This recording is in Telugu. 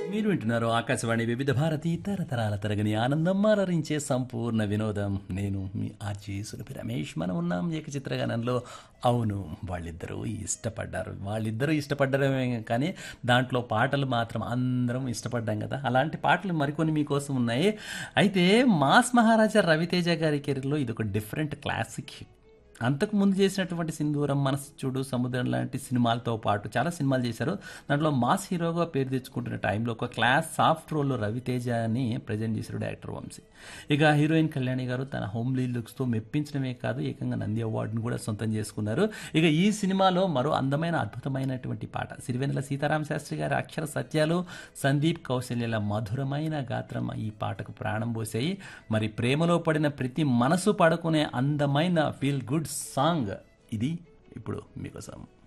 మీరు వింటున్నారు ఆకాశవాణి వివిధ భారతి తరతరాల తరగని ఆనందం అలరించే సంపూర్ణ వినోదం నేను మీ ఆర్జీ సులభి రమేష్ మనం ఉన్నాం ఏకచిత్రగానంలో అవును వాళ్ళిద్దరూ ఇష్టపడ్డారు వాళ్ళిద్దరూ ఇష్టపడ్డమే కానీ దాంట్లో పాటలు మాత్రం అందరం ఇష్టపడ్డాం కదా అలాంటి పాటలు మరికొన్ని మీకోసం ఉన్నాయి అయితే మాస్ మహారాజా రవితేజ గారి కెరీర్లో ఇది ఒక డిఫరెంట్ క్లాసిక్ హిట్ అంతకు ముందు చేసినటువంటి సింధూరం మనసు చూడు సముద్రం లాంటి సినిమాలతో పాటు చాలా సినిమాలు చేశారు దాంట్లో మాస్ హీరోగా పేరు తెచ్చుకుంటున్న టైంలో ఒక క్లాస్ సాఫ్ట్ రోల్లో రవితేజ అని ప్రజెంట్ చేశారు డైరెక్టర్ వంశీ ఇక హీరోయిన్ కళ్యాణి గారు తన హోమ్లీ లుక్స్తో మెప్పించడమే కాదు ఏకంగా నంది అవార్డును కూడా సొంతం చేసుకున్నారు ఇక ఈ సినిమాలో మరో అందమైన అద్భుతమైనటువంటి పాట సిరివెన్నెల సీతారామ శాస్త్రి గారి అక్షర సత్యాలు సందీప్ కౌశల్యల మధురమైన గాత్రం ఈ పాటకు ప్రాణం పోసాయి మరి ప్రేమలో పడిన ప్రతి మనసు పడుకునే అందమైన ఫీల్ గుడ్ సాంగ్ ఇది ఇప్పుడు మీకోసం